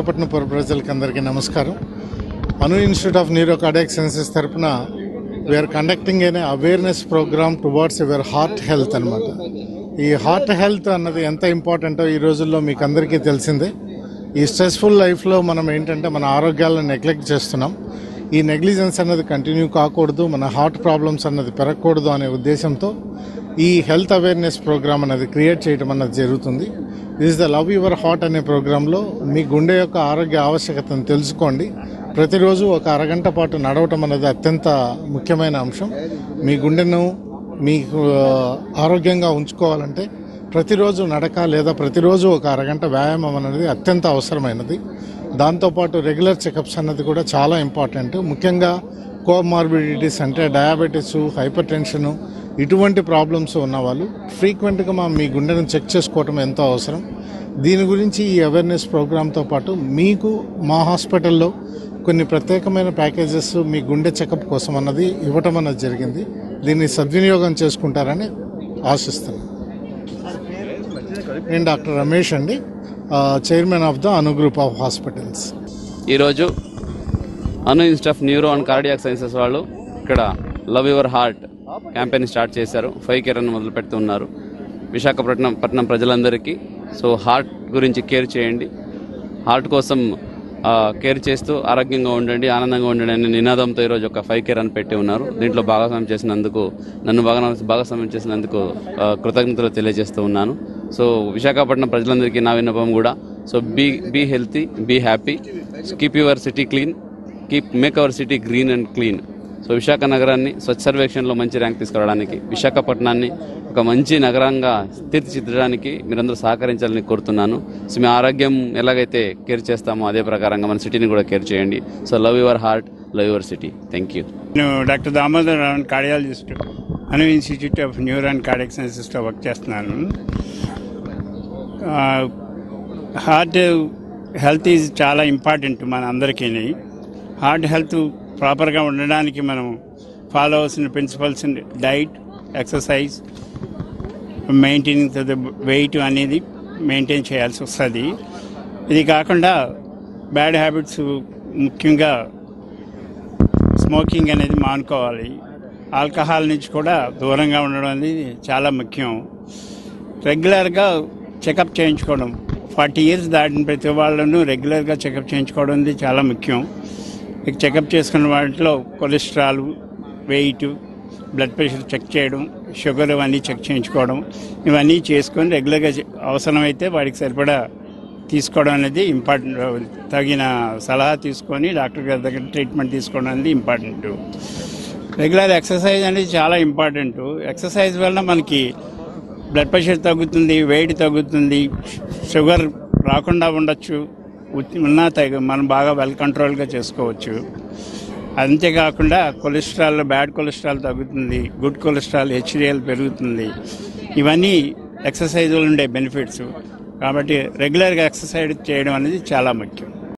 విశాఖపట్నం పుర ప్రజలకు అందరికీ నమస్కారం Anu Institute of Neuro Cardiac Sciences తరపున we're conducting a awareness program towards your heart health అనమాట ఈ హార్ట్ హెల్త్ అన్నది ఎంత ఇంపార్టెంటో ఈ రోజుల్లో మీకు అందరికీ తెలిసిందే ఈ స్ట్రెస్ఫుల్ లైఫ్లో మనం ఏంటంటే మన ఆరోగ్యాలను నెగ్లెక్ట్ చేస్తున్నాం ఈ నెగ్లిజెన్స్ అన్నది కంటిన్యూ కాకూడదు మన హార్ట్ ప్రాబ్లమ్స్ అన్నది పెరగకూడదు అనే ఉద్దేశంతో ఈ హెల్త్ అవేర్నెస్ ప్రోగ్రామ్ అనేది క్రియేట్ చేయడం అన్నది జరుగుతుంది this the love your heart అనే ప్రోగ్రాంలో మీ గుండె యొక్క ఆరోగ్య ఆవశ్యకతను తెలుసుకోండి ప్రతిరోజు ఒక అరగంట పాటు నడవటం అనేది అత్యంత ముఖ్యమైన అంశం మీ గుండెను మీకు ఆ, ఆరోగ్యంగా ఉంచుకోవాలంటే ప్రతిరోజు నడక లేదా ప్రతిరోజు ఒక అరగంట వ్యాయామం అనేది అత్యంత అవసరమైనది దాంతోపాటు రెగ్యులర్ చెకప్స్ అన్నది కూడా చాలా ఇంపార్టెంట్ ముఖ్యంగా కోమార్బిడిటీస్ అంటే డయాబెటీస్ హైపర్ టెన్షన్ ఇటువంటి ప్రాబ్లమ్స్ ఉన్నవాళ్ళు ఫ్రీక్వెంట్గా మా మీ గుండెను చెక్ చేసుకోవటం ఎంతో అవసరం దీని గురించి ఈ అవేర్నెస్ ప్రోగ్రాంతో పాటు మీకు మా హాస్పిటల్లో కొన్ని ప్రత్యేకమైన ప్యాకేజెస్ మీ గుండె చెకప్ కోసం అన్నది ఇవ్వటం అన్నది జరిగింది దీన్ని సద్వినియోగం చేసుకుంటారని ఆశిస్తున్నాను నేను డాక్టర్ రమేష్ అండి chairman of the Anu group of hospitals ఈరోజు Anu Institute of Neuro and Cardiac Sciences వాళ్ళు ఇక్కడ love your heart campaign start చేశారు ఫైవ్ కేర్ అని మొదలు పెడుతున్నారు విశాఖపట్నం పట్నం ప్రజలందరికీ సో హార్ట్ గురించి కేర్ చేయండి హార్ట్ కోసం ఆ, కేర్ చేస్తూ ఆరోగ్యంగా ఉండండి ఆనందంగా ఉండండి అనే నినాదంతో ఈరోజు ఒక ఫైవ్ కేర్ అని పెట్టి ఉన్నారు దీంట్లో భాగస్వామ్యం చేసినందుకు నన్ను బాగా భాగస్వామ్యం చేసినందుకు ఆ, కృతజ్ఞతలు తెలియజేస్తూ ఉన్నాను సో విశాఖపట్నం ప్రజలందరికీ నా విన్నపం కూడా so be be healthy be happy keep your city clean keep make our city green and clean so Visakha నగరాన్ని స్వచ్ఛ సర్వేక్షణలో మంచి ర్యాంక్ తీసుకురావడానికి విశాఖపట్నాన్ని ఒక మంచి నగరంగా తీర్చిదిద్దడానికి మీరందరూ సహకరించాలని కోరుతున్నాను సో మీ ఆరోగ్యం ఎలాగైతే కేర్ చేస్తామో అదే ప్రకారంగా మన సిటీని కూడా కేర్ చేయండి so love your heart love your city thank you నేను doctor Damodar Ravan cardiologist Anu Institute of Neuro and Cardiac సైన్సెస్లో వర్క్ చేస్తున్నాను ఆ, హార్ట్ హెల్త్ ఈజ్ చాలా ఇంపార్టెంట్ మన అందరికీ హార్ట్ హెల్త్ ప్రాపర్గా ఉండడానికి మనం ఫాలో అవ్వాల్సిన principles diet exercise maintaining the weight అనేది మెయింటైన్ చేయాల్సి వస్తుంది ఇది కాకుండా బ్యాడ్ హ్యాబిట్స్ ముఖ్యంగా స్మోకింగ్ అనేది మానుకోవాలి ఆల్కహాల్ నుంచి కూడా దూరంగా ఉండడం అనేది చాలా ముఖ్యం రెగ్యులర్గా చెకప్ చేయించుకోవడం ఫార్టీ ఇయర్స్ దాటిన ప్రతి వాళ్ళను రెగ్యులర్గా చెకప్ చేయించుకోవడం అనేది చాలా ముఖ్యం ఇక చెకప్ చేసుకున్న వాటిలో cholesterol weight blood pressure check చేయడం షుగర్ అవన్నీ చెక్ చేయించుకోవడం ఇవన్నీ చేసుకొని రెగ్యులర్గా చె- అవసరమైతే వాడికి సరిపడా తీసుకోవడం అనేది ఇంపార్టెంట్ తగిన సలహా తీసుకొని డాక్టర్ గారి దగ్గర ట్రీట్మెంట్ తీసుకోవడం అనేది ఇంపార్టెంట్ రెగ్యులర్ ఎక్సర్సైజ్ అనేది చాలా ఇంపార్టెంట్ ఎక్సర్సైజ్ వల్ల మనకి బ్లడ్ ప్రెషర్ తగ్గుతుంది వెయిట్ తగ్గుతుంది షుగర్ రాకుండా ఉండొచ్చు ఉత్తి- ఉన్నా తగ్గ మనం బాగా వెల్ కంట్రోల్గా చేసుకోవచ్చు అంతేకాకుండా కొలెస్ట్రాల్ బ్యాడ్ కొలెస్ట్రాల్ తగ్గుతుంది గుడ్ కొలెస్ట్రాల్ హెచ్డిఎల్ పెరుగుతుంది ఇవన్నీ ఎక్సర్సైజ్ ఉండే బెనిఫిట్స్ కాబట్టి రెగ్యులర్గా ఎక్సర్సైజ్ చేయడం అనేది చాలా ముఖ్యం